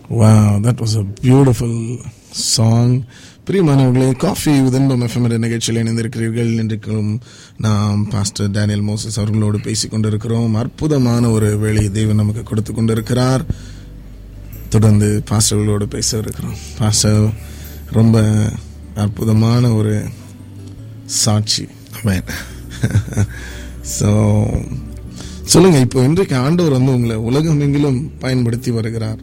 Wow, that was a beautiful song. பிரியமானவர்களே coffee உதன்பம் FM என்ற நிகழ்ச்சியில் இணைந்திருக்கிறீர்கள் இன்றைக்கும் நாம் பாஸ்டர் டேனியல் மோசஸ் அவர்களோடு பேசிக் கொண்டிருக்கிறோம் அற்புதமான ஒரு வேலையை தேவன் நமக்கு கொடுத்து கொண்டிருக்கிறார் தொடர்ந்து பாஸ்டர்களோடு பேச இருக்கிறோம் பாஸ்டர் ரொம்ப அற்புதமான ஒரு சாட்சி ஆமென் ஸோ சொல்லுங்க இப்போ இன்றைக்கு ஆண்டவர் வந்து உங்களை உலகமெங்கிலும் பயன்படுத்தி வருகிறார்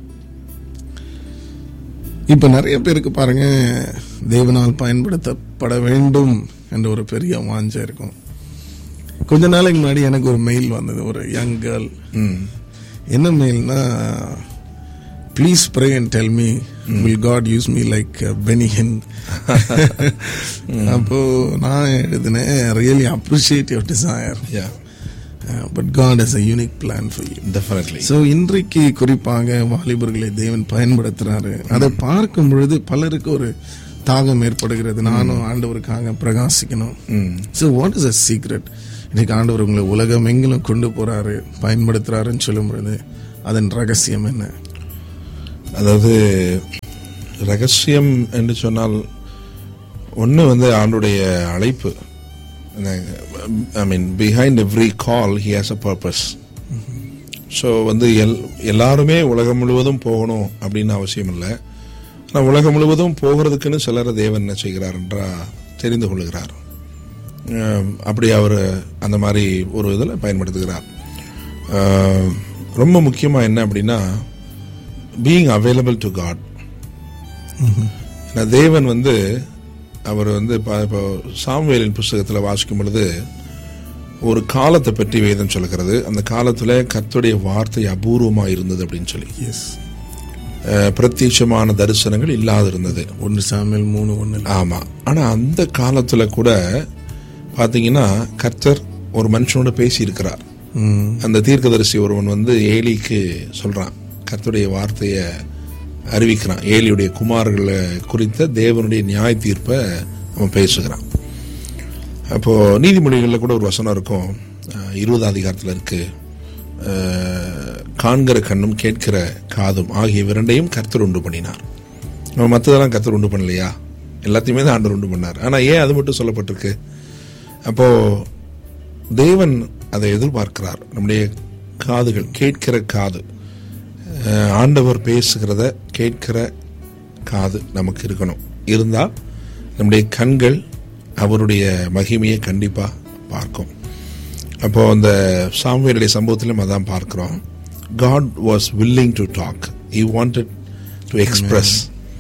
இப்ப நிறைய பேருக்கு பாருங்க தேவனால் பயன்படுத்தப்பட வேண்டும் என்ற ஒரு பெரிய வாஞ்சை இருக்கும் கொஞ்ச நாளைக்கு முன்னாடி எனக்கு ஒரு மெயில் வந்தது ஒரு யங் கேர்ள் ம் என்ன மெயில்னா please pray and tell me will God use me like Benny Hinn அப்போ நான் எழுதினேன் really appreciate your desire yeah but God is a unique plan for you definitely so இன்றைக்கு குறிப்பாக வாலிபர்களை தேவன் பயன்படுத்துறாரு அதை பார்க்கும் பொழுது பலருக்கு ஒரு தாகம் ஏற்படுகிறது நானும் ஆண்டவருக்காக பிரகாசிக்கணும் hmm so what is a secret இன்னைக்கு ஆண்டவர் உங்களை உலகம் எங்கிலும் கொண்டு போறாரு பயன்படுத்துறாருன்னு சொல்லும் பொழுது அதன் ரகசியம் என்ன அதாவது ரகசியம் என்று சொன்னால் ஒன்று வந்து ஆண்டுடைய அழைப்பு I mean behind every call he has a purpose so வந்து எல் எல்லாருமே உலகம் முழுவதும் போகணும் அப்படின்னு அவசியம் இல்லை ஆனால் உலகம் முழுவதும் போகிறதுக்குன்னு சிலர் தேவன் என்ன செய்கிறார் என்றா தெரிந்து கொள்ளுகிறார் அஹ் அப்படி அவர் அந்த மாதிரி ஒரு இதில் பயன்படுத்துகிறார் அஹ் ரொம்ப முக்கியமாக என்ன அப்படின்னா பீயிங் அவைலபிள் டு காட் ஏன்னா தேவன் வந்து அவர் வந்து ப- இப்போ சாம்வேலின் புஸ்தகத்தில் வாசிக்கும் பொழுது ஒரு காலத்தை பற்றி வேதம் சொல்லுகிறது அந்த காலத்தில் கர்த்தருடைய வார்த்தை அபூர்வமாக இருந்தது அப்படின்னு சொல்லி எஸ் அஹ், பிரத்யட்சமான தரிசனங்கள் இல்லாது இருந்தது ஒன்று சாமியல் மூணு ஒன்று ஆமா ஆனா அந்த காலத்துல கூட பாத்தீங்கன்னா கர்த்தர் ஒரு மனுஷனோட பேசி இருக்கிறார் அந்த தீர்க்கதரிசி ஒருவன் வந்து ஏலிக்கு சொல்றான் கர்த்தருடைய வார்த்தையை அறிவிக்கிறான் ஏலியுடைய குமார்களை குறித்த தேவனுடைய நியாய தீர்ப்பை அவன் பேசுகிறான் அப்போ நீதிமொழிகளில் கூட ஒரு வசனம் இருக்கும் அஹ், இருபதாம் அதிகாரத்தில் இருக்கு அஹ், காண்கிற கண்ணும் கேட்கிற காதும் ஆகிய இரண்டையும் கர்த்தர் உண்டு பண்ணினார் நம்ம மற்றதெல்லாம் கர்த்தர் உண்டு பண்ணலையா எல்லாத்தையுமே தான் ஆண்டவர் உண்டு பண்ணார் ஆனா ஏன் அது மட்டும் சொல்லப்பட்டிருக்கு அப்போ தேவன் அதை எதிர்பார்க்கிறார் நம்முடைய காதுகள் கேட்கிற காது அஹ், ஆண்டவர் பேசுகிறத கேட்கிற காது நமக்கு இருக்கணும் இருந்தா நம்முடைய கண்கள் அவருடைய மகிமையை கண்டிப்பா பார்க்கும் அப்போ அந்த சாமுவேலுடைய சம்பவத்திலும் அதான் பார்க்கிறோம் God was willing to talk he wanted to express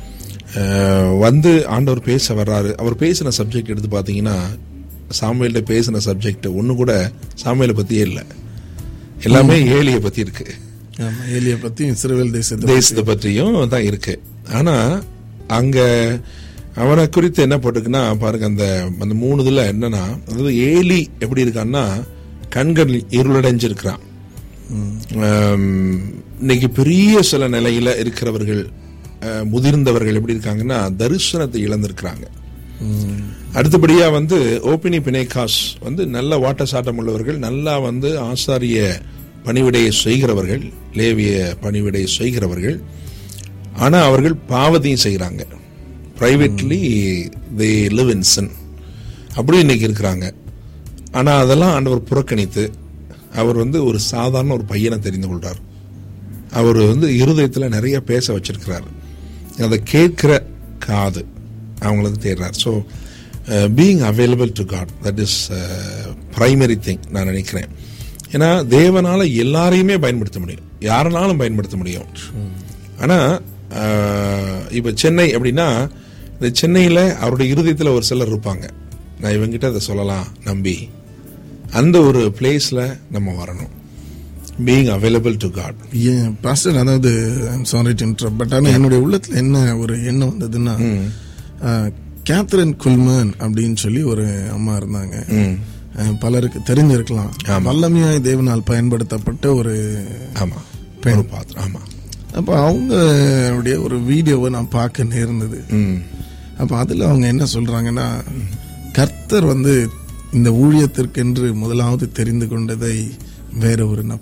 வந்து ஆண்டவர் பேச வர்றாரு அவர் பேசின சப்ஜெக்ட் எடுத்து பார்த்தீங்கன்னா சாமுவேல்கிட்ட பேசின சப்ஜெக்ட் ஒன்று கூட சாமுவேலை பற்றியே இல்லை எல்லாமே ஏலியை பற்றி இருக்கு ஆமா ஏலிய பத்தி இஸ்ரவேல் தேசத்தை தேசத்தை பற்றியும் தான் இருக்கு ஆனா அங்க அவனை குறித்து என்ன போட்டிருக்குன்னா பாருங்க அந்த அந்த மூணு இதுல என்னன்னா அதாவது ஏலி எப்படி இருக்கான்னா கண்கள் இருளடைஞ்சிருக்கிறான் ஆம், இன்னைக்கு பெரிய சில நிலையில இருக்கிறவர்கள் அஹ், முதிர்ந்தவர்கள் எப்படி இருக்காங்கன்னா தரிசனத்தை இழந்திருக்கிறாங்க அடுத்தபடியா வந்து ஓபினி பிணைகாஸ் வந்து நல்ல வாட்ட சாட்டம் உள்ளவர்கள் நல்லா வந்து ஆசாரிய பணிவிடையை செய்கிறவர்கள் லேவிய பணிவிடையை செய்கிறவர்கள் ஆனா அவர்கள் பாவத்தையும் செய்கிறாங்க privately they live in sin அப்படி இன்னைக்கு இருக்கிறாங்க ஆனா அதெல்லாம் ஆண்டவர் புறக்கணித்து அவர் வந்து ஒரு சாதாரண ஒரு பையனை தெரிந்து கொள்றார் அவர் வந்து இருதயத்துல நிறைய பேச வச்சிருக்கிறார் அதை கேட்கிற காது அவங்களுக்கு தேடுறார் so being available to God that is primary thing நான் நினைக்கிறேன் ஏன்னா தேவனால எல்லாரையுமே பயன்படுத்த முடியும் யாருனாலும் பயன்படுத்த முடியும் ஆனா அஹ், இப்ப சென்னை அப்படின்னா இந்த சென்னையில அவருடைய இருதயத்துல ஒரு சிலர் இருப்பாங்க நான் இவங்கிட்ட அதை சொல்லலாம் நம்பி அந்த ஒரு பிளேஸ்ல நம்ம வரணும் பீயிங் அவைலபிள் டு காட் ஏன் பாஸ்டர் அதாவது சாரி டு இன்டரப்ட் பட் ஆனால் என்னுடைய உள்ளத்துல என்ன ஒரு எண்ணம் வந்ததுன்னா அஹ், கேத்ரின் குல்மன் அப்படின்னு சொல்லி ஒரு அம்மா இருந்தாங்க அஹ், பலருக்கு தெரிஞ்சிருக்கலாம் வல்லமையாய் தேவனால் பயன்படுத்தப்பட்ட ஒரு ஆமா பெண். ஒரு பாத்திரம் ஆமா அப்போ அவங்களுடைய ஒரு வீடியோவை நான் பார்க்க நேர்ந்தது ம் அப்போ அதில் அவங்க என்ன சொல்றாங்கன்னா கர்த்தர் வந்து இந்த ஊழியத்திற்கென்று முதலாவது தெரிந்து கொண்டதை வேற ஒரு நபர்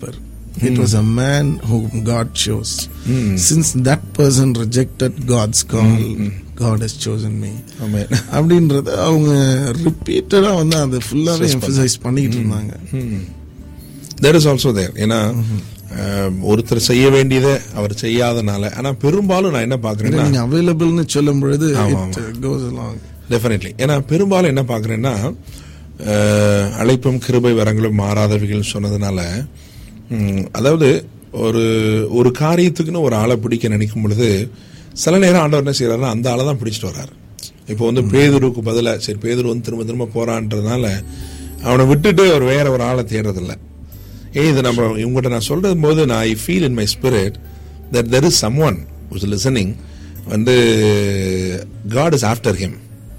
It was a man whom God chose. Since that person rejected God's call, God has chosen me. ஆமென். அப்படின்றத அவங்க ரிப்பீட்டடா வந்து அதை ஃபுல்லாவே எம்பசைஸ் பண்ணிக்கிட்டு இருந்தாங்க தேர் இஸ் ஆல்சோ தேர் ஏன்னா அஹ், ஒருத்தர் செய்ய வேண்டியதை அவர் செய்யாதனால ஆனா பெரும்பாலும் நான் என்ன பாக்குறேன்னா நீங்க அவைலபிள்னு சொல்லும் பொழுது ஆமா, it goes along. டெஃபினெட்லி ஏன்னா பெரும்பாலும் என்ன பார்க்குறேன்னா அழைப்பும் கிருபை வரங்களும் மாறாதவைகள் சொன்னதுனால ம், அதாவது ஒரு ஒரு காரியத்துக்குன்னு ஒரு ஆளை பிடிக்க நினைக்கும் பொழுது சில நேரம் ஆண்டவர் என்ன செய்யறாருன்னா அந்த ஆளை தான் பிடிச்சிட்டு வர்றாரு இப்போ வந்து பேதுருக்கு பதிலாக சரி பேதுரு வந்து திரும்ப திரும்ப போறான்றதுனால அவனை விட்டுட்டு அவர் வேற ஒரு ஆளை தேடுறதில்ல ஏ இது நம்ம இவங்ககிட்ட நான் சொல்றது போது நான் I feel in my spirit that there is someone listening வந்து God is after him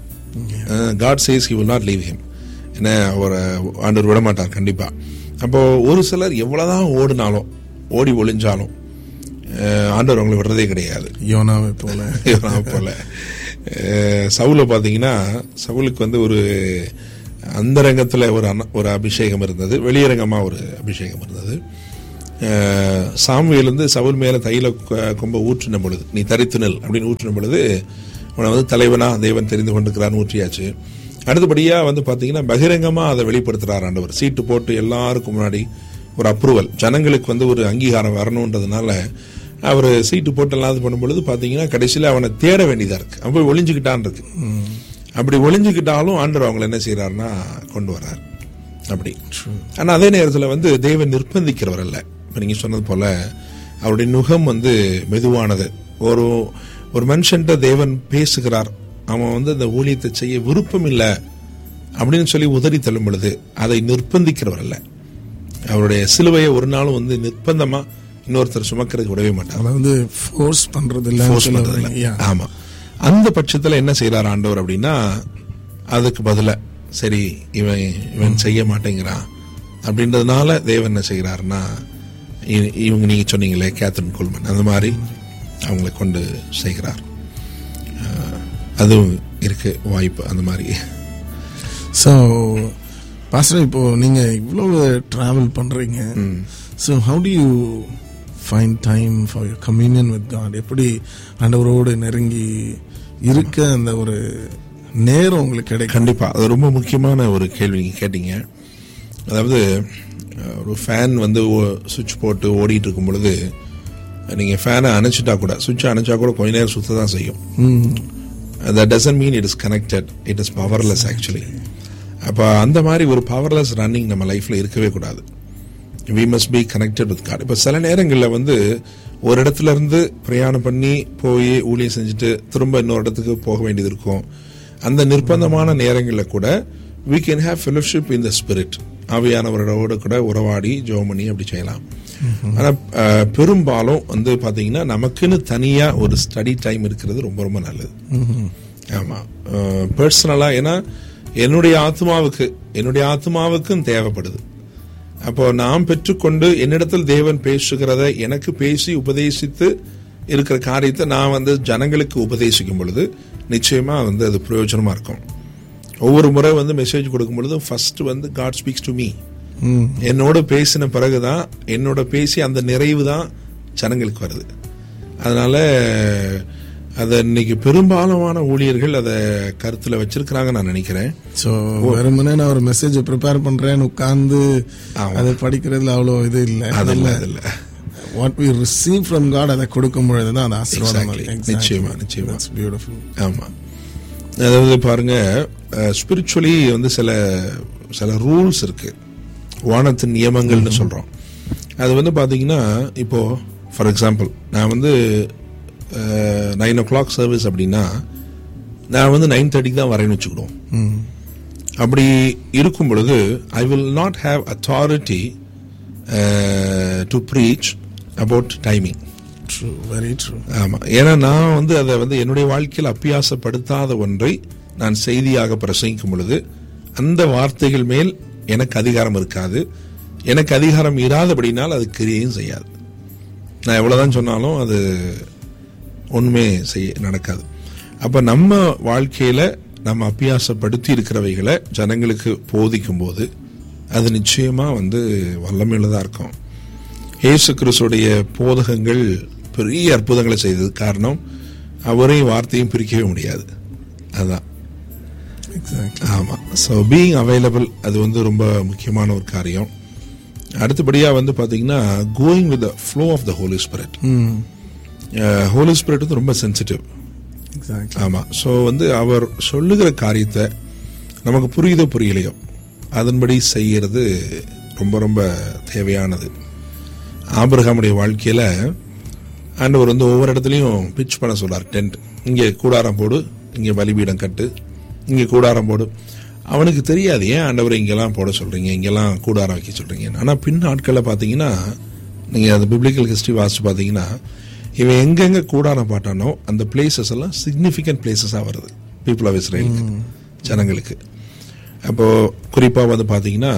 God says he will not leave him என்ன அவரை ஆண்டவர் விட மாட்டார் கண்டிப்பா அப்போ ஒரு சிலர் எவ்வளவுதான் ஓடினாலும் ஓடி ஒளிஞ்சாலும் அஹ், ஆண்டவர் அவங்களை விடுறதே கிடையாது யோனாவை போல இவனா போல அஹ், சவுல பாத்தீங்கன்னா சவுலுக்கு வந்து ஒரு அந்தரங்கத்துல ஒரு அன- ஒரு அபிஷேகம் இருந்தது வெளியரங்கமா ஒரு அபிஷேகம் இருந்தது அஹ், சாமுவேல் வந்து சவுல் மேல தைல கொ- கொம்ப ஊற்றின பொழுது நீ தரித்து நெல் அப்படின்னு ஊற்றின பொழுது அவனை வந்து தலைவனா தேவன் தெரிந்து கொண்டிருக்கிறான்னு ஊற்றியாச்சு அடுத்தபடியா வந்து பாத்தீங்கன்னா பகிரங்கமா அதை வெளிப்படுத்துறார் ஆண்டவர் சீட்டு போட்டு எல்லாருக்கும் முன்னாடி ஒரு அப்ரூவல் ஜனங்களுக்கு வந்து ஒரு அங்கீகாரம் வரணுன்றதுனால அவர் சீட்டு போட்டு எல்லாம் இது பண்ணும் பொழுது பாத்தீங்கன்னா கடைசியில அவனை தேட வேண்டியதா இருக்கு அவன் போய் ஒளிஞ்சுக்கிட்டான் இருக்கு அப்படி ஒளிஞ்சுக்கிட்டாலும் ஆண்டவர் அவங்களை என்ன செய்யறாருன்னா கொண்டு வர்றார் அப்படி ஆனா அதே நேரத்துல வந்து தேவன் நிர்பந்திக்கிறவர் அல்ல இப்ப நீங்க சொன்னது போல அவருடைய நுகம் வந்து மெதுவானது ஒரு ஒரு மனுஷன்ட்ட தேவன் பேசுகிறார் அவன் வந்து அந்த ஊழியத்தை செய்ய விருப்பம் இல்லை அப்படின்னு சொல்லி உதறி தள்ளும் பொழுது அதை நிர்பந்திக்கிறவர் அல்ல அவருடைய சிலுவையை ஒரு நாளும் வந்து நிர்பந்தமா இன்னொருத்தர் சுமக்கிறதுக்கு விடவே மாட்டார் அதை வந்து ஃபோர்ஸ் பண்றது Force இல்ல பண்றது இல்ல. ஆமா அந்த பட்சத்துல என்ன செய்யறார் ஆண்டவர் அப்படின்னா அதுக்கு பதிலா சரி இவன் இவன் செய்ய மாட்டேங்கிறான் அப்படின்றதுனால தேவன் என்ன செய்கிறாருன்னா இ- இவங்க நீங்க சொன்னீங்களே கேத்ரின் கோல்மன் அந்த மாதிரி அவங்களை கொண்டு செய்கிறார் அஹ், அதுவும் இருக்கு வாய்ப்பு அந்த மாதிரி ஸோ பாஸ்டர் இப்போ நீங்க இவ்வளவு டிராவல் பண்றீங்க so how do you find time for your communion with God எப்படி ஆண்டவரோடு நெருங்கி இருக்க அந்த ஒரு நேரம் உங்களுக்கு கிடைக்கும் கண்டிப்பா அது ரொம்ப முக்கியமான ஒரு கேள்வி நீங்க கேட்டீங்க அதாவது அஹ், ஒரு ஃபேன் வந்து சுவிட்ச் போட்டு ஓடிட்டு இருக்கும் பொழுது நீங்க ஃபேனை அணைச்சிட்டா கூட சுவிட்ச் அணைச்சா கூட கொஞ்ச நேரம் சுத்த தான் செய்யும் ம். that doesn't mean it is connected it is powerless actually அப்போ அந்த மாதிரி ஒரு பவர்லெஸ் ரன்னிங் நம்ம லைஃப்ல இருக்கவே கூடாது we must be connected with God இப்போ சில நேரங்களில் வந்து ஒரு இடத்துல இருந்து பிரயாணம் பண்ணி போய் ஊழியம் செஞ்சுட்டு திரும்ப இன்னொரு இடத்துக்கு போக வேண்டியது இருக்கும் அந்த நிர்பந்தமான நேரங்களில் கூட we can have fellowship in the spirit ஆவியானவரோட கூட உறவாடி ஜெபம் பண்ணி அப்படி செய்யலாம் ஆனா அஹ், பெரும்பாலும் வந்து பாத்தீங்கன்னா நமக்குன்னு தனியா ஒரு ஸ்டடி டைம் இருக்கிறது ரொம்ப ரொம்ப நல்லது ஆமா பர்சனலா ஏன்னா என்னுடைய ஆத்மாவுக்கு என்னுடைய ஆத்மாவுக்கும் தேவைப்படுது அப்போ நாம் பெற்றுக்கொண்டு என்னிடத்தில் தேவன் பேசுகிறத எனக்கு பேசி உபதேசித்து இருக்கிற காரியத்தை நான் வந்து ஜனங்களுக்கு உபதேசிக்கும் பொழுது நிச்சயமா வந்து அது பிரயோஜனமா இருக்கும் ஒவ்வொரு முறை வந்து மெசேஜ் கொடுக்கும் பொழுது ஃபர்ஸ்ட் வந்து காட் ஸ்பீக்ஸ் டு மீ ம். என்னோட பேசின பிறகுதான் என்னோட பேசி அந்த நிறைவு தான் ஜனங்களுக்கு வருது அதனால அதை இன்னைக்கு பெரும்பாலான ஊழியர்கள் அதை கருத்துல வச்சிருக்கிறாங்க நான் நினைக்கிறேன் ஸோ வெறுமனே நான் ஒரு மெசேஜ் ப்ரிப்பேர் பண்றேன்னு உட்கார்ந்து ஆமா. அதை படிக்கிறதுல அவ்வளோ இது இல்லை அதில்ல அதில்ல what we receive from God அதை கொடுக்கும் பொழுது தான் அது ஆசீர்வாதம் Exactly. நிச்சயமா, நிச்சயமா. பியூட்டிஃபுல் ஆமா அதாவது பாருங்க ஸ்பிரிச்சுவலி வந்து சில சில ரூல்ஸ் இருக்கு வானத்தின் நியமங்கள்னு சொல்றோம் அது வந்து பாத்தீங்கன்னா இப்போ ஃபார் எக்ஸாம்பிள் நான் வந்து நைன் ஓ கிளாக் சர்வீஸ் அப்படின்னா நான் வந்து நைன் தேர்ட்டிக்கு தான் வரேன்னு வச்சுக்கிடுவோம் அப்படி இருக்கும் பொழுது I will not have authority to preach about timing true very true ஆமா ஏன்னா நான் வந்து அதை வந்து என்னுடைய வாழ்க்கையில் அப்பியாசப்படுத்தாத ஒன்றை நான் செய்தியாக பிரசங்கிக்கும் பொழுது அந்த வார்த்தைகள் மேல் எனக்கு அதிகாரம் இருக்காது எனக்கு அதிகாரம் இராதபடினால் அது கிரியையும் செய்யாது நான் எவ்வளவுதான் சொன்னாலும் அது ஒண்ணுமே செய்ய நடக்காது அப்ப நம்ம வாழ்க்கையில நம்ம அப்பியாசப்படுத்தி இருக்கிறவைகளை ஜனங்களுக்கு போதிக்கும் போது அது நிச்சயமா வந்து வல்லமையுள்ளதா இருக்கும் இயேசு கிறிஸ்துடைய போதகங்கள் பெரிய அற்புதங்களை செய்தது காரணம் அவரையும் வார்த்தையும் பிரிக்கவே முடியாது அதான் எக்ஸாக்ட்லி ஆமா ஸோ பீயிங் அவைலபிள் அது வந்து ரொம்ப முக்கியமான ஒரு காரியம் அடுத்தபடியா வந்து பாத்தீங்கன்னா going with flow of the Holy Spirit hmm Holy spirit வந்து ரொம்ப சென்சிட்டிவ் எக்ஸாக்ட்லி ஆமா ஸோ வந்து அவர் சொல்லுகிற காரியத்தை நமக்கு புரியுதோ புரியலையோ அதன்படி செய்யறது ரொம்ப ரொம்ப தேவையானது ஆபிரகாமுடைய வாழ்க்கையில ஆண்டவர் வந்து ஒவ்வொரு இடத்துலையும் பிச் பண்ண சொல்றார் டென்ட் இங்கே கூடாரம் போடு இங்கே பலிபீடம் கட்டு இங்கே கூடாரம் போடு அவனுக்கு தெரியாது ஏன் ஆண்டவர் இங்கெல்லாம் போட சொல்றீங்க இங்கெல்லாம் கூடாரம் வைக்க சொல்றீங்க ஆனா பின் நாட்களில் பார்த்தீங்கன்னா நீங்க அந்த பிப்ளிக்கல் ஹிஸ்டரி வாசிச்சு பார்த்தீங்கன்னா இவன் எங்கெங்க கூடாரம் பாட்டானோ அந்த பிளேசஸ் எல்லாம் சிக்னிஃபிகண்ட் பிளேசஸாக வருது பீப்புள் ஆஃப் இஸ்ரேலுக்கு ஜனங்களுக்கு அப்போ குறிப்பாக வந்து பார்த்தீங்கன்னா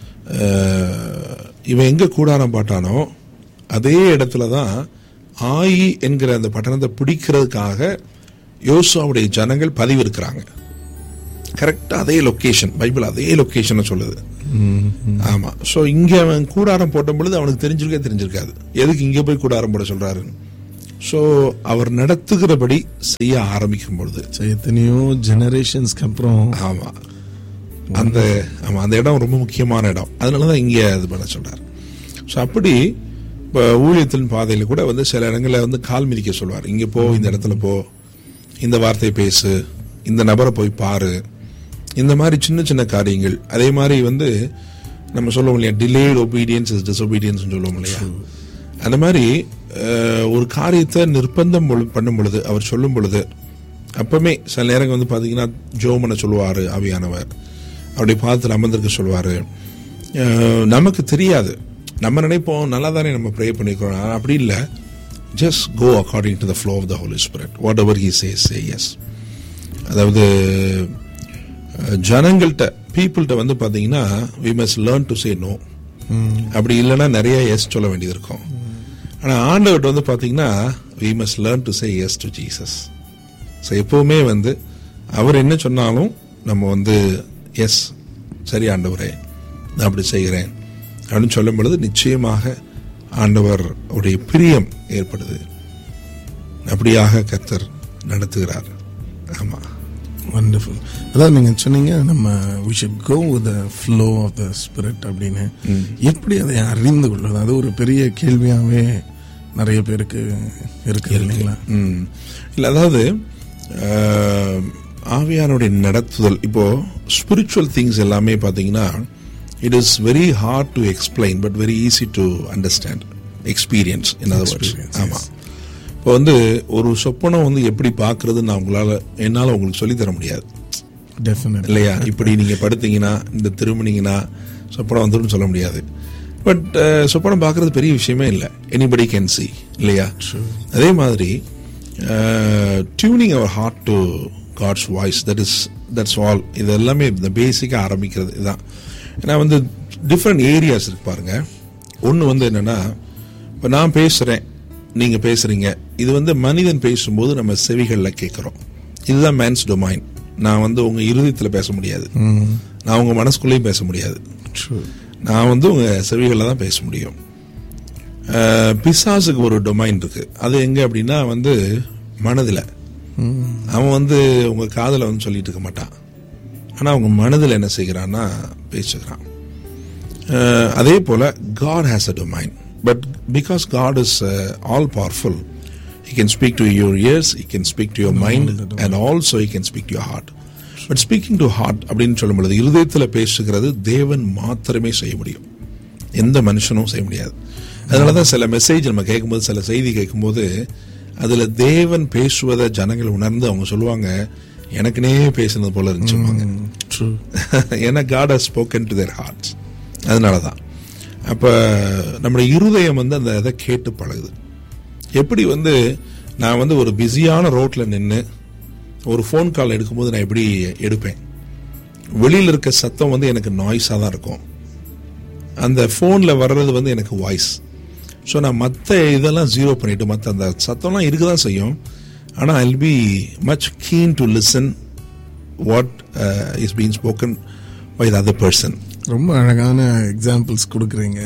அஹ், இவன் எங்க கூடாரம் பாட்டானோ அதே இடத்துல தான் ஆயி என்கிற அந்த பட்டணத்தை பிடிக்கிறதுக்காக யோசுவாவுடைய ஜனங்கள் பதிவு இருக்கிறாங்க கரெக்டாக அதே லொக்கேஷன் பைபிள் அதே லொக்கேஷனை சொல்லுது ஆமா ஸோ இங்க அவன் கூடாரம் போட்ட பொழுது அவனுக்கு தெரிஞ்சிருக்கே தெரிஞ்சிருக்காது எதுக்கு இங்க போய் கூடாரம் போட சொல்றாரு ஸோ அவர் நடத்துகிறபடி செய்ய ஆரம்பிக்கும் பொழுது ஸோ எத்தனையோ ஜெனரேஷன்ஸ்க்கு அப்புறம் ஆமா அந்த ஆமா அந்த இடம் ரொம்ப முக்கியமான இடம் அதனால தான் இங்கே இது பண்ண சொல்றாரு ஸோ அப்படி இப்போ ஊழியத்தின் பாதையில் கூட வந்து சில இடங்களில் வந்து கால் மிதிக்க சொல்வார் இங்கே போ இந்த இடத்துல போ இந்த வார்த்தையை பேசு இந்த நபரை போய் பாரு இந்த மாதிரி சின்ன சின்ன காரியங்கள் அதே மாதிரி வந்து நம்ம சொல்லுவோம் இல்லையா டிலேட் ஒபீடியன்ஸ் இஸ் டிஸ்ஒபீடியன்ஸ் சொல்லுவோம் இல்லையா அந்த மாதிரி அஹ், ஒரு காரியத்தை நிர்பந்தம் பொழு- பண்ணும் பொழுது அவர் சொல்லும் பொழுது அப்பவுமே சில நேரங்கள் வந்து பார்த்தீங்கன்னா ஜோம் பண்ண சொல்லுவார் ஆவியானவர் அப்படி பார்த்து அமர்ந்திருக்க சொல்லுவார் நமக்கு தெரியாது நம்ம நினைப்போம் நல்லா தானே நம்ம ப்ரே பண்ணிக்கிறோம் ஆனா அப்படி இல்லை just go according to the flow of the Holy Spirit whatever he say say yes அதாவது அஹ், ஜனங்கள்கிட்ட பீப்புள்கிட்ட வந்து பார்த்தீங்கன்னா we must learn to say no அப்படி இல்லைன்னா நிறைய எஸ் சொல்ல வேண்டியது இருக்கும் ஆனால் ஆண்டவர்கிட்ட வந்து பார்த்தீங்கன்னா we must learn to say yes to Jesus so எப்பவுமே வந்து அவர் என்ன சொன்னாலும் நம்ம வந்து எஸ் சரி ஆண்டவரே நான் அப்படி செய்கிறேன் அப்படின்னு சொல்லும் பொழுது நிச்சயமாக ஆண்டவர் உடைய பிரியம் ஏற்படுது அப்படியாக கர்த்தர் நடத்துகிறார் ஆமா வண்டர்ஃபுல் அதாவது நீங்க சொன்னீங்க நம்ம we should go with flow of the Spirit அப்படின்னு எப்படி அதை அறிந்து கொள்வது அது ஒரு பெரிய கேள்வியாவே நிறைய பேருக்கு இருக்கு இல்லைங்களா ம் இல்லை அதாவது அஹ், ஆவியானுடைய நடத்துதல் இப்போ ஸ்பிரிச்சுவல் திங்ஸ் எல்லாமே பார்த்தீங்கன்னா it is very hard to explain but very easy to understand experience in other words Experience, ஆமாம் இப்போ வந்து ஒரு சொப்பனம் வந்து எப்படி பார்க்கறதுன்னு நான் உங்களால் என்னால் உங்களுக்கு சொல்லித் தர முடியாது டெஃபினெட் இல்லையா இப்படி நீங்க படுத்தீங்கன்னா இந்த திரும்பினீங்கன்னா சொப்பனம் வந்துடும் சொல்ல முடியாது பட் சொப்பனம் பார்க்கறது பெரிய விஷயமே இல்லை எனிபடி கேன் see இல்லையா அதே மாதிரி டியூனிங் அவர் heart to God's voice that is that's all இது எல்லாமே இந்த பேசிக்காக ஆரம்பிக்கிறது இதுதான் ஏன்னா வந்து டிஃப்ரெண்ட் ஏரியாஸ் இருக்கு பாருங்க ஒன்று வந்து என்னன்னா இப்போ நான் பேசுகிறேன் நீங்கள் பேசுகிறீங்க இது வந்து மனிதன் பேசும்போது நம்ம செவிகளில் கேட்குறோம் இதுதான் மேன்ஸ் டொமைன் நான் வந்து உங்கள் இருதயத்தில் பேச முடியாது நான் உங்கள் மனசுக்குள்ளேயும் பேச முடியாது நான் வந்து உங்கள் செவிகளில் தான் பேச முடியும் அஹ், பிசாசுக்கு ஒரு டொமைன் இருக்கு அது எங்க அப்படின்னா வந்து மனதில் அவன் வந்து உங்க காதுல வந்து சொல்லிட்டு இருக்க மாட்டான் ஆனா அவங்க மனதில் என்ன செய்கிறான்னா பேசுகிறான் அஹ், அதே போல God has a domain but because God is all powerful he can speak to your ears he can speak to your mind and also he can speak to your heart but speaking to heart அப்படின்னு சொல்லும் பொழுது இருதயத்தில் பேசுகிறது தேவன் மாத்திரமே செய்ய முடியும் எந்த மனுஷனும் செய்ய முடியாது அதனால தான் சில மெசேஜ் நம்ம கேட்கும்போது சில செய்தி கேட்கும்போது அதில் தேவன் பேசுவதை ஜனங்கள் உணர்ந்து அவங்க சொல்லுவாங்க எனக்குனே பேசுனது போல இருந்துச்சு சொல்லுவாங்க ட்ரூ ஏன்னா God has spoken to their hearts அதனால தான் அப்போ நம்முடைய இருதயம் வந்து அந்த இதை கேட்டு பழகுது எப்படி வந்து நான் வந்து ஒரு பிஸியான ரோட்டில் நின்று ஒரு ஃபோன் கால் எடுக்கும்போது நான் எப்படி எடுப்பேன் வெளியில் இருக்க சத்தம் வந்து எனக்கு நாய்ஸாக தான் இருக்கும் அந்த ஃபோனில் வர்றது வந்து எனக்கு வாய்ஸ் ஸோ நான் மற்ற இதெல்லாம் ஜீரோ பண்ணிட்டு மற்ற அந்த சத்தம்லாம் இருக்க தான் செய்யும் ஆனால் I'll be much keen to listen what is been spoken by the other person ரொம்ப அழகான எக்ஸாம்பிள்ஸ் கொடுக்குறீங்க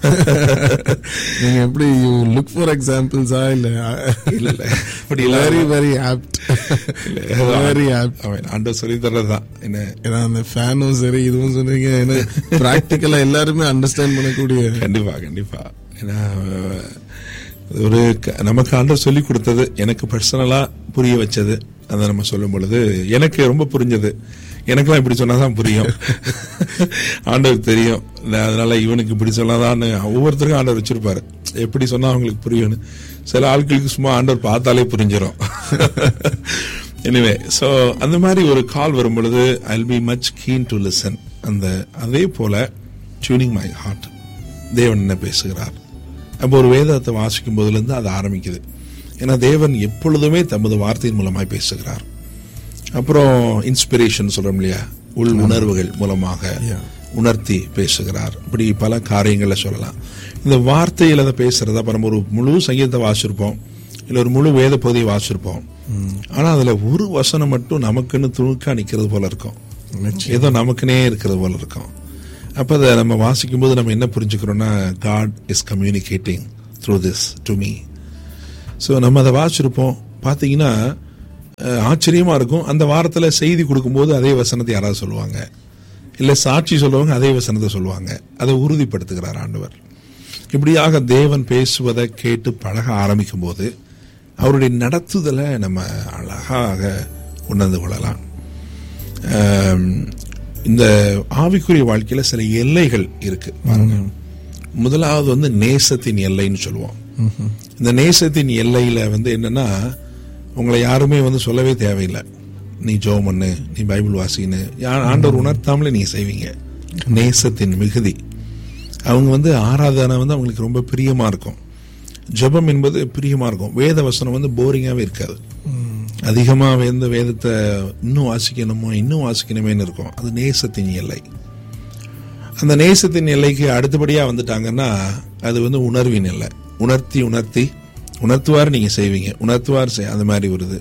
நீங்க எப்படி யூ லுக் ஃபார் எக்ஸாம்பிள்ஸா இல்ல இல்ல இல்ல அப்படி இல்ல very very apt very apt அவன் ஆண்டவர் சொல்லி தர்றதுதான் என்ன ஏன்னா அந்த ஃபேனும் சரி இதுவும் சொன்னீங்க ஏன்னா ப்ராக்டிக்கலா எல்லாருமே அண்டர்ஸ்டாண்ட் பண்ணக்கூடிய கண்டிப்பா கண்டிப்பா ஏன்னா அஹ், ஒரு க- நமக்கு ஆண்டவர் சொல்லி கொடுத்தது எனக்கு பர்சனலா புரிய வச்சது அதை நம்ம சொல்லும் பொழுது எனக்கு ரொம்ப புரிஞ்சது எனக்கெல்லாம் இப்படி சொன்னாதான் புரியும் ஆண்டவர் தெரியும் நான் அதனால இவனுக்கு இப்படி சொன்னாதான் ஒவ்வொருத்தருக்கும் ஆண்டவர் வச்சிருப்பாரு எப்படி சொன்னா அவங்களுக்கு புரியும்னு சில ஆட்களுக்கு சும்மா ஆண்டவர் பார்த்தாலே புரிஞ்சிடும் எனிவே ஸோ அந்த மாதிரி ஒரு கால் வரும் பொழுது I be much keen to listen அந்த அதே போல டியூனிங் மை ஹார்ட் தேவன் என்ன பேசுகிறார் அப்போ ஒரு வேதத்தை வாசிக்கும் போதுலேருந்து அது ஆரம்பிக்குது ஏன்னா தேவன் எப்பொழுதுமே தமது வார்த்தையின் மூலமாய் பேசுகிறார் அப்புறம் இன்ஸ்பிரேஷன் சொல்றோம் இல்லையா உள் உணர்வுகள் மூலமாக Yeah. உணர்த்தி பேசுகிறார் இப்படி பல காரியங்களை சொல்லலாம் இந்த வார்த்தையில அதை பேசுறத அப்ப நம்ம ஒரு முழு சங்கீதத்தை வாசிச்சிருப்போம் இல்ல ஒரு முழு வேத பகுதியை வாசிச்சிருப்போம் ஆனா அதுல ஒரு வசனம் மட்டும் நமக்குன்னு துணுக்கா நிக்கிறது போல இருக்கும் நிச்சயம். ஏதோ நமக்குனே இருக்கிறது போல இருக்கும் அப்ப அதை நம்ம வாசிக்கும் போது நம்ம என்ன புரிஞ்சுக்கிறோம்னா God is communicating through this to me so நம்ம அதை வாசிச்சிருப்போம் பார்த்தீங்கன்னா அஹ், ஆச்சரியமா இருக்கும் அந்த வாரத்துல செய்தி கொடுக்கும்போது அதே வசனத்தை யாராவது சொல்லுவாங்க இல்ல சாட்சி சொல்லுவாங்க அதே வசனத்தை சொல்லுவாங்க அதை உறுதிப்படுத்துகிறார் ஆண்டவர் இப்படியாக தேவன் பேசுவதை கேட்டு பழக ஆரம்பிக்கும் போது அவருடைய நடத்துதலை நம்ம அழகாக உணர்ந்து கொள்ளலாம் ஆம், இந்த ஆவிக்குரிய வாழ்க்கையில சில எல்லைகள் இருக்கு பாருங்க முதலாவது வந்து நேசத்தின் எல்லைன்னு சொல்லுவோம் இந்த நேசத்தின் எல்லையில வந்து என்னன்னா உங்களை யாருமே வந்து சொல்லவே தேவையில்லை நீ ஜோம் பண்ணு நீ பைபிள் வாசின்னு யா- ஆண்டவர் உணர்த்தாமலே நீங்க செய்வீங்க நேசத்தின் மிகுதி அவங்க வந்து ஆராதனை வந்து அவங்களுக்கு ரொம்ப பிரியமா இருக்கும் ஜெபம் என்பது பிரியமா இருக்கும் வேத வசனம் வந்து போரிங்காவே இருக்காது அதிகமா வேந்த வேதத்தை இன்னும் வாசிக்கணுமோ இன்னும் வாசிக்கணுமேன்னு இருக்கும் அது நேசத்தின் எல்லை அந்த நேசத்தின் எல்லைக்கு அடுத்தபடியா வந்துட்டாங்கன்னா அது வந்து உணர்வின் எல்லை உணர்த்தி உணர்த்தி உணர்த்துவார் நீங்க செய்வீங்க உணர்த்துவார் செய்- அந்த மாதிரி வருது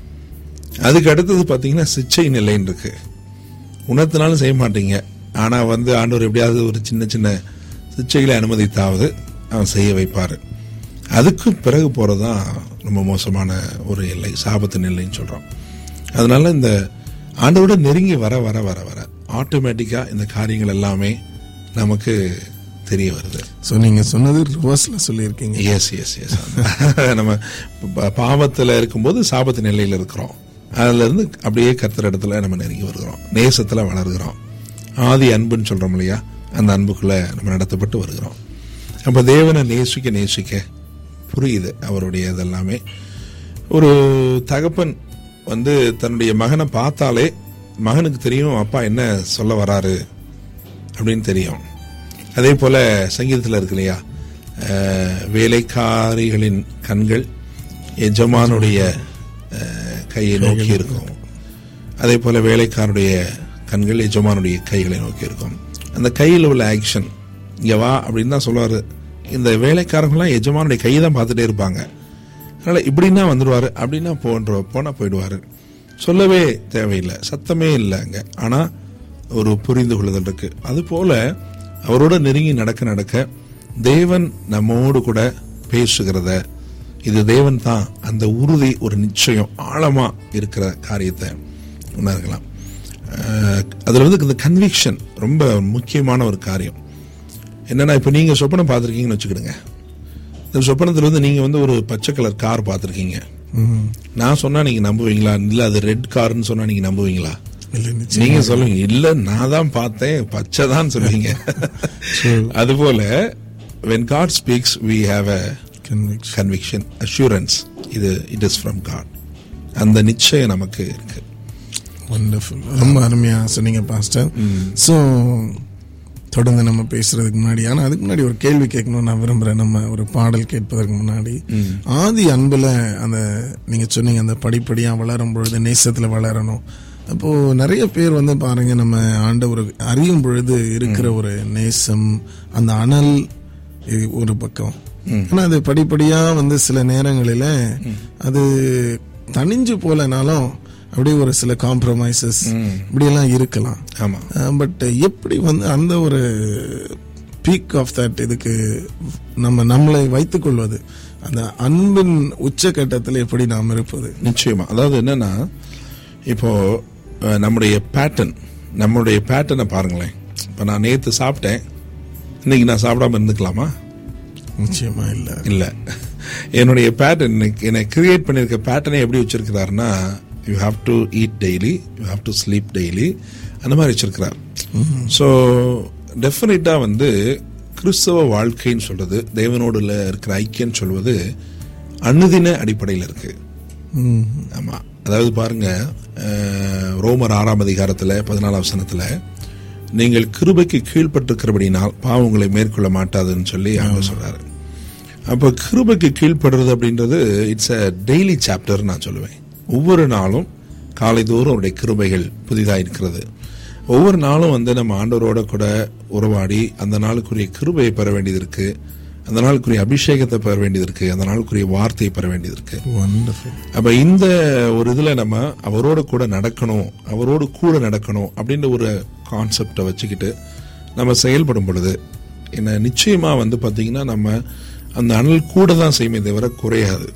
அதுக்கு அடுத்தது பாத்தீங்கன்னா சிச்சை நிலைன்னு இருக்கு உணர்த்தினாலும் செய்ய மாட்டீங்க ஆனா வந்து ஆண்டவர் எப்படியாவது ஒரு சின்ன சின்ன சிச்சைகளை அனுமதித்தாவது அவன் செய்ய வைப்பாரு அதுக்கு பிறகு போறதுதான் ரொம்ப மோசமான ஒரு எல்லை சாபத்தின் எல்லைன்னு சொல்றோம் அதனால இந்த ஆண்டோட நெருங்கி வர வர வர வர ஆட்டோமேட்டிக்கா இந்த காரியங்கள் எல்லாமே நமக்கு தெரிய வருது ஸோ நீங்க சொன்னது ரிவர்ஸ்ல சொல்லியிருக்கீங்க எஸ் எஸ் எஸ் நம்ம ப- பாவத்துல இருக்கும்போது சாபத்து நிலையில இருக்கிறோம் அதுல இருந்து அப்படியே கர்த்தர் இடத்துல நம்ம நெருங்கி வருகிறோம் நேசத்துல வளர்கிறோம் ஆதி அன்புன்னு சொல்றோம் இல்லையா அந்த அன்புக்குள்ள நம்ம நடத்தப்பட்டு வருகிறோம் அப்ப தேவனை நேசிக்க நேசிக்க புரியுது அவருடைய இதெல்லாமே ஒரு தகப்பன் வந்து தன்னுடைய மகனை பார்த்தாலே மகனுக்கு தெரியும் அப்பா என்ன சொல்ல வராரு அப்படின்னு தெரியும் அதே போல சங்கீதத்தில் இருக்கு இல்லையா அஹ், வேலைக்காரிகளின் கண்கள் எஜமானுடைய அஹ், கையை நோக்கி இருக்கும் அதே போல வேலைக்காரனுடைய கண்கள் எஜமானுடைய கைகளை நோக்கி இருக்கும் அந்த கையில் உள்ள ஆக்ஷன் இங்க வா அப்படின்னு தான் சொல்லுவாரு இந்த வேலைக்காரங்களாம் எஜமானுடைய கையை தான் பார்த்துட்டே இருப்பாங்க அதனால இப்படின்னா வந்துடுவாரு அப்படின்னா போன்ற போனா போயிடுவாரு சொல்லவே தேவையில்லை சத்தமே இல்லை அங்க ஆனா ஒரு புரிந்து கொள்ளுதல் இருக்கு அது போல அவரோட நெருங்கி நடக்க நடக்க தேவன் நம்மோடு கூட பேசுகிறத இது தேவன் தான் அந்த உறுதி ஒரு நிச்சயம் ஆழமா இருக்கிற காரியத்தை உணர்கலாம் அஹ், அதுல வந்து இந்த கன்விக்ஷன் ரொம்ப முக்கியமான ஒரு காரியம் என்னன்னா இப்ப நீங்க சொப்பனம் பார்த்திருக்கீங்கன்னு வச்சுக்கிடுங்க இந்த சொப்பனத்துல வந்து நீங்க வந்து ஒரு பச்சை கலர் கார் பார்த்திருக்கீங்க ம். நான் சொன்னா நீங்க நம்புவீங்களா இல்ல அது ரெட் கார்னு சொன்னா நீங்க நம்புவீங்களா இல்ல நிச்சயம் நீங்க சொல்லுவீங்க இல்ல நான் தான் பார்த்தேன் பச்சை தான் சொல்லுவீங்க அதுபோல when God speaks we have a conviction. conviction assurance இது இட் இஸ் ஃப்ரம் காட் அந்த நிச்சயம் நமக்கு இருக்கு வண்டர்ஃபுல் ரொம்ப அருமையா சொன்னீங்க பாஸ்டர் ஸோ தொடர்ந்து நம்ம பேசுறதுக்கு முன்னாடி ஆனா அதுக்கு முன்னாடி ஒரு கேள்வி கேட்கணும்னு நான் விரும்புறேன் நம்ம ஒரு பாடல் கேட்பதற்கு முன்னாடி ஆதி அன்புல அந்த நீங்க சொன்னீங்க அந்த படிப்படியா வளரும் பொழுது நேசத்துல வளரணும் அப்போ நிறைய பேர் வந்து பாருங்க நம்ம ஆண்டவர் அறியும் பொழுது இருக்கிற ஒரு நேசம் அந்த அனல் இது ஒரு பக்கம் ஆனா அது படிப்படியா வந்து சில நேரங்களில அது தனிஞ்சு போலனாலும் அப்படியே ஒரு சில காம்ப்ரமைசஸ் இப்படியெல்லாம் இருக்கலாம் ஆமா பட் எப்படி வந்து அந்த ஒரு பீக் ஆஃப் தட் இதுக்கு நம்ம நம்மளை வைத்துக் கொள்வது அந்த அன்பின் உச்சகட்டத்தில் எப்படி நாம் இருப்பது நிச்சயமா அதாவது என்னன்னா இப்போ அஹ், நம்முடைய பேட்டர்ன் நம்மளுடைய பேட்டர்னை பாருங்களேன் இப்போ நான் நேற்று சாப்பிட்டேன் இன்னைக்கு நான் சாப்பிடாம இருந்துக்கலாமா நிச்சயமா இல்ல இல்ல என்னுடைய பேட்டர்ன் என்னை கிரியேட் பண்ணியிருக்க பேட்டர்னை எப்படி வச்சிருக்கிறாருன்னா you have to eat daily you have to sleep daily அந்த மாதிரி வச்சிருக்கிறார் ஸோ டெஃபினட்டாக வந்து கிறிஸ்தவ வாழ்க்கைன்னு சொல்றது தேவனோடு இருக்கிற ஐக்கியன்னு சொல்வது அணுதின அடிப்படையில் இருக்கு ம். ஆமா அதாவது பாருங்க அஹ், ரோமர் ஆறாம் அதிகாரத்துல பதினாலாம் வசனத்துல நீங்கள் கிருபைக்கு கீழ்ப்பட்டிருக்கிறபடினால் பாவம் உங்களை மேற்கொள்ள மாட்டாதுன்னு சொல்லி அவங்க சொல்றாரு அப்ப கிருபைக்கு கீழ்ப்படுறது அப்படின்றது இட்ஸ் அ டெய்லி சாப்டர் நான் சொல்லுவேன் ஒவ்வொரு நாளும் காலைதோறும் அவருடைய கிருபைகள் புதிதாக இருக்கிறது ஒவ்வொரு நாளும் வந்து நம்ம ஆண்டவரோட கூட உறவாடி அந்த நாளுக்குரிய கிருபையை பெற வேண்டியது இருக்கு அந்த நாளுக்குரிய அபிஷேகத்தை பெற வேண்டியது இருக்கு அந்த நாளுக்குரிய வார்த்தையை பெற வேண்டியது இருக்கு Wonderful. அப்ப இந்த ஒரு இதுல நம்ம அவரோட கூட நடக்கணும் அவரோடு கூட நடக்கணும் அப்படின்ற ஒரு கான்செப்டை வச்சுக்கிட்டு நம்ம செயல்படும் பொழுது என்ன நிச்சயமா வந்து பாத்தீங்கன்னா நம்ம அந்த அனல் கூட தான் செய்யுமே தவிர குறையாது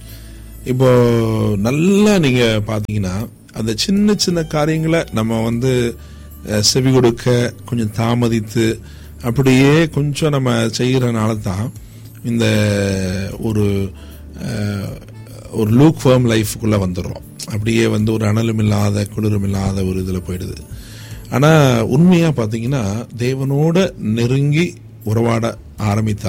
இப்போ நல்லா நீங்க பாத்தீங்கன்னா அந்த சின்ன சின்ன காரியங்களை நம்ம வந்து அஹ், செவி கொடுக்க கொஞ்சம் தாமதித்து அப்படியே கொஞ்சம் நம்ம செய்யறனால தான் இந்த ஒரு அஹ், ஒரு லூக் ஃபேம் லைஃப்குள்ள வந்துடுறோம் அப்படியே வந்து ஒரு அனலும் இல்லாத குளிரும் இல்லாத ஒரு இதுல போயிடுது ஆனா உண்மையா பாத்தீங்கன்னா தேவனோட நெருங்கி உறவாட ஆரம்பித்தா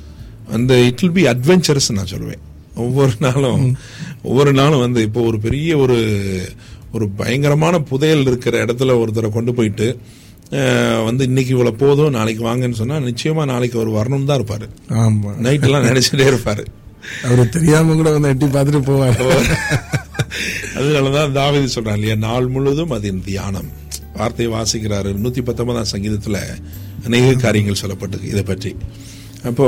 அந்த இட் வில் பி அட்வென்ச்சரஸ் நான் சொல்லுவேன் ஒவ்வொரு நாளும் ஒவ்வொரு நாளும் வந்து இப்போ ஒரு பெரிய ஒரு ஒரு பயங்கரமான புதையல் இருக்கிற இடத்துல ஒருத்தரை கொண்டு போயிட்டு அஹ், வந்து இன்னைக்கு இவ்வளவு போதும் நாளைக்கு வாங்கன்னு சொன்னா நிச்சயமா நாளைக்கு அவர் வரணும் தான் இருப்பாரு ஆமா நைட் எல்லாம் நினைச்சிட்டே இருப்பாரு அவரு தெரியாம கூட வந்து எட்டி பார்த்துட்டு போவார் அதனாலதான் தாவீது சொல்றான் இல்லையா நாள் முழுவதும் அது என் தியானம் வார்த்தையை வாசிக்கிறாரு நூத்தி பத்தொன்பதாம் சங்கீதத்துல அநேக காரியங்கள் சொல்லப்பட்டிருக்கு இதை பற்றி அப்போ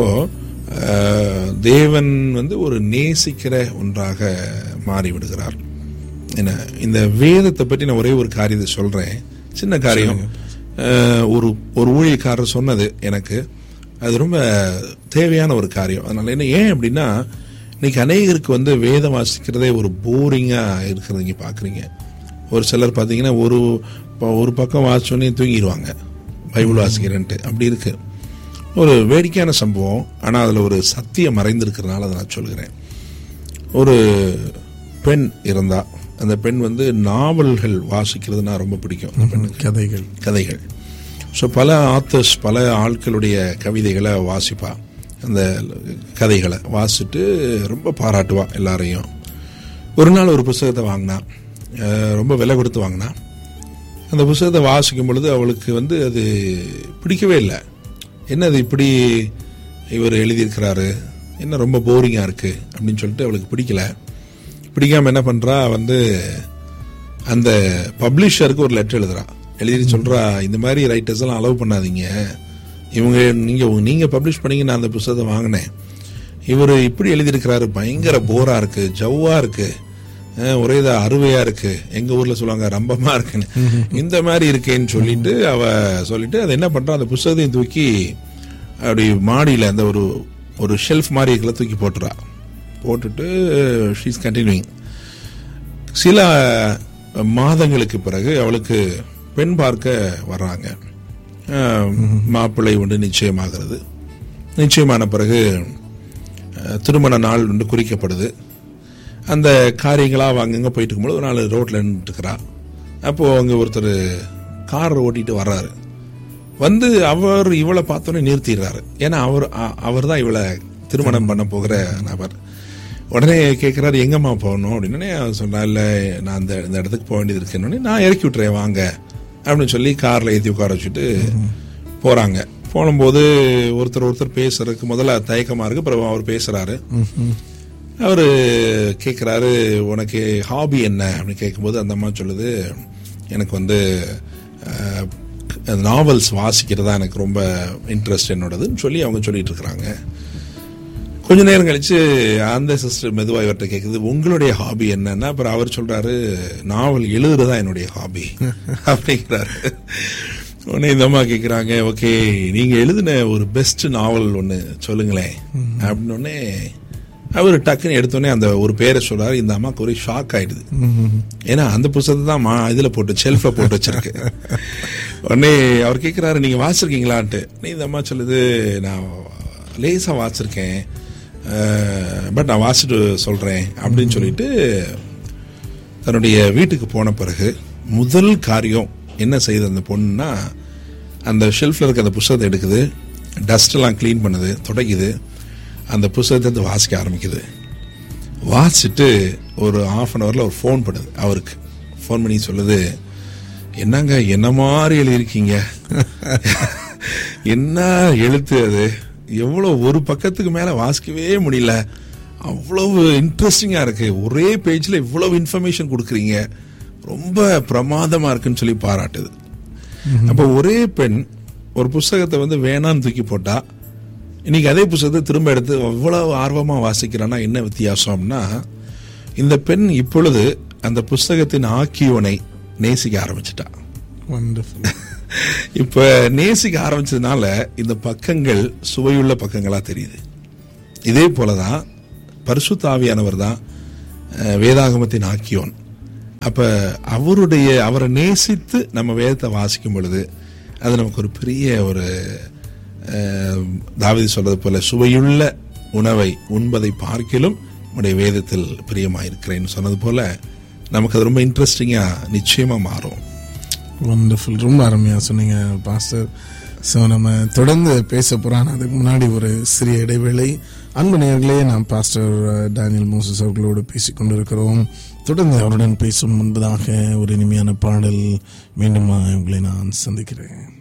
அஹ், தேவன் வந்து ஒரு நேசிக்கிற ஒன்றாக மாறி விடுகிறார் என்ன இந்த வேதத்தை பற்றி நான் ஒரே ஒரு காரியத்தை சொல்றேன் சின்ன காரியம் அஹ், ஒரு ஒரு ஊழியக்காரர் சொன்னது எனக்கு அது ரொம்ப தேவையான ஒரு காரியம் அதனால என்ன ஏன் அப்படின்னா இன்னைக்கு அநேகருக்கு வந்து வேதம் வாசிக்கிறதே ஒரு போரிங்கா இருக்கிறது நீங்க பாக்குறீங்க ஒரு சிலர் பாத்தீங்கன்னா ஒரு ப- ஒரு பக்கம் வாசிச்சோன்னே தூங்கிடுவாங்க பைபிள் வாசிக்கிறேன்ட்டு அப்படி இருக்கு ஒரு வேடிக்கையான சம்பவம் ஆனா அதுல ஒரு சத்தியம் மறைந்திருக்கிறதுனால அதை நான் சொல்கிறேன் ஒரு பெண் இருந்தா அந்த பெண் வந்து நாவல்கள் வாசிக்கிறதுனா ரொம்ப பிடிக்கும் அந்த பெண்ணுக்கு கதைகள் கதைகள் ஸோ பல ஆத்தர்ஸ் பல ஆட்களுடைய கவிதைகளை வாசிப்பா அந்த கதைகளை வாசிட்டு ரொம்ப பாராட்டுவா எல்லாரையும் ஒரு நாள் ஒரு புஸ்தகத்தை வாங்கினா அஹ் ரொம்ப விலை கொடுத்து வாங்கினா அந்த புஸ்தகத்தை வாசிக்கும் பொழுது அவளுக்கு வந்து அது பிடிக்கவே இல்லை என்ன அது இப்படி இவர் எழுதியிருக்கிறாரு என்ன ரொம்ப போரிங்காக இருக்கு அப்படின்னு சொல்லிட்டு அவளுக்கு பிடிக்கல பிடிக்காம என்ன பண்றா வந்து அந்த பப்ளிஷருக்கு ஒரு லெட்டர் எழுதுறா எழுதி சொல்றா இந்த மாதிரி ரைட்டர்ஸ் எல்லாம் அலோவ் பண்ணாதீங்க இவங்க நீங்க நீங்க பப்ளிஷ் பண்ணீங்க நான் அந்த புத்தகத்தை வாங்கினேன் இவர் இப்படி எழுதியிருக்கிறாரு பயங்கர போரா இருக்கு ஜவ்வா இருக்கு அஹ், ஒரே இதா அருவையா இருக்கு எங்க ஊர்ல சொல்லுவாங்க ரம்பமா இருக்குன்னு இந்த மாதிரி இருக்கேன்னு சொல்லிட்டு அவ சொல்லிட்டு அதை என்ன பண்றா அந்த புத்தகத்தையும் தூக்கி அப்படி மாடியில அந்த ஒரு ஒரு ஷெல்ஃப் மாதிரி இருக்கல தூக்கி போட்டுறா போட்டுட்டு ஷீஸ் கண்டினியூங் சில மாதங்களுக்கு பிறகு அவளுக்கு பெண் பார்க்க வர்றாங்க அஹ், மாப்பிள்ளை ஒன்று நிச்சயமாகிறது நிச்சயமான பிறகு அஹ், திருமண நாள் ஒன்று குறிக்கப்படுது அந்த காரியங்களாக அவங்க அங்கே போயிட்டு இருக்கும்போது ஒரு நாள் ரோட்டில் நின்றுட்டுருக்கிறா அப்போது அங்கே ஒருத்தர் கார் ஓட்டிட்டு வர்றாரு வந்து அவர் இவளை பார்த்தோன்னே நிறுத்திடுறாரு ஏன்னா அவர் அவர் தான் இவளை திருமணம் பண்ண போகிற நபர் உடனே கேட்குறாரு எங்கம்மா போகணும் அப்படின்னு அவன் சொன்னா இல்லை நான் அந்த இந்த இடத்துக்கு போக வேண்டியது இருக்குன்னு நான் இறக்கி விட்டுறேன் வாங்க அப்படின்னு சொல்லி காரில் ஏற்றி உட்கார வச்சுட்டு போகிறாங்க போகும்போது ஒருத்தர் ஒருத்தர் பேசுறதுக்கு முதல்ல தயக்கமாக இருக்கு அப்புறம் அவர் பேசுகிறாரு அவர் கேட்குறாரு உனக்கு ஹாபி என்ன அப்படின்னு கேட்கும்போது அந்த அம்மா சொல்லுது எனக்கு வந்து நாவல்ஸ் வாசிக்கிறதா எனக்கு ரொம்ப இன்ட்ரெஸ்ட் என்னோடதுன்னு சொல்லி அவங்க சொல்லிட்டு இருக்கிறாங்க கொஞ்ச நேரம் கழிச்சு அந்த சிஸ்டர் மெதுவா இவர்கிட்ட கேக்குது உங்களுடைய ஹாபி என்னன்னா அப்புறம் அவர் சொல்றாரு நாவல் எழுதுறதா என்னுடைய ஹாபி அப்படிங்கிறாரு உடனே இந்த அம்மா கேக்குறாங்க ஓகே நீங்க எழுதின ஒரு பெஸ்ட் நாவல் ஒன்னு சொல்லுங்களேன் அப்படின்னு உடனே அவர் டக்குன்னு எடுத்தோடனே அந்த ஒரு பேரை சொல்றாரு இந்த அம்மாக்கு ஒரே ஷாக் ஆயிடுது ஏன்னா அந்த புத்தகத்தை தான் மா இதுல போட்டு ஷெல்ஃப்ல போட்டு வச்சிருக்கு உடனே அவர் கேட்கிறாரு நீங்க வாசிருக்கீங்களான்ட்டு நீ இந்த அம்மா சொல்லுது நான் லேசா வாசிருக்கேன் பட் நான் வாசிட்டு சொல்றேன் அப்படின்னு சொல்லிட்டு தன்னுடைய வீட்டுக்கு போன பிறகு முதல் காரியம் என்ன செய்யுது அந்த பொண்ணுன்னா அந்த ஷெல்ஃப்ல இருக்க அந்த புஸ்தகத்தை எடுக்குது டஸ்ட் எல்லாம் க்ளீன் பண்ணுது துடைக்குது அந்த புஸ்தகத்தை எடுத்து வாசிக்க ஆரம்பிக்குது வாசிச்சுட்டு ஒரு ஆஃப் அன் ஹவர்ல ஒரு ஃபோன் பண்ணுது அவருக்கு ஃபோன் பண்ணி சொல்லுது என்னங்க என்ன மாதிரி எழுதியிருக்கீங்க என்ன எழுத்து அது எவ்வளோ ஒரு பக்கத்துக்கு மேல வாசிக்கவே முடியல அவ்வளவு இன்ட்ரெஸ்டிங்கா இருக்கு ஒரே பேஜ்ல இவ்வளவு இன்ஃபர்மேஷன் கொடுக்குறீங்க ரொம்ப பிரமாதமா இருக்குன்னு சொல்லி பாராட்டுது அப்ப ஒரே பெண் ஒரு புஸ்தகத்தை வந்து வேணான்னு தூக்கி போட்டா இன்னைக்கு அதே புஸ்தகத்தை திரும்ப எடுத்து அவ்வளவு ஆர்வமா வாசிக்கிறான்னா என்ன வித்தியாசம்னா இந்த பெண் இப்பொழுது அந்த புஸ்தகத்தின் ஆக்கியோனை நேசிக்க ஆரம்பிச்சிட்டா வண்டர்ஃபுல் இப்ப நேசிக்க ஆரம்பிச்சதுனால இந்த பக்கங்கள் சுவையுள்ள பக்கங்களா தெரியுது இதே போலதான் பரிசுத்தாவியானவர் தான் அஹ், வேதாகமத்தின் ஆக்கியோன் அப்ப அவருடைய அவரை நேசித்து நம்ம வேதத்தை வாசிக்கும் பொழுது அது நமக்கு ஒரு பெரிய ஒரு அஹ், தாவீது சொல்றது போல சுவையுள்ள உணவை உண்பதை பார்க்கிலும் உடைய வேதத்தில் பிரியமாயிருக்கிறேன்னு சொன்னது போல நமக்கு அது ரொம்ப இன்ட்ரெஸ்டிங்கா நிச்சயமா மாறும் வண்டர்ஃபுல் ரொம்ப அருமையாக சொன்னீங்க பாஸ்டர் ஸோ நம்ம தொடர்ந்து பேச போகிறோம் அதுக்கு முன்னாடி ஒரு சிறிய இடைவேளை அன்பு நேயர்களே நாம் பாஸ்டர் டேனியல் மோசஸ் அவர்களோடு பேசிக் கொண்டிருக்கிறோம் தொடர்ந்து அவருடன் பேசும் முன்பதாக ஒரு இனிமையான பாடல் மீண்டும் உங்களை நான் சந்திக்கிறேன்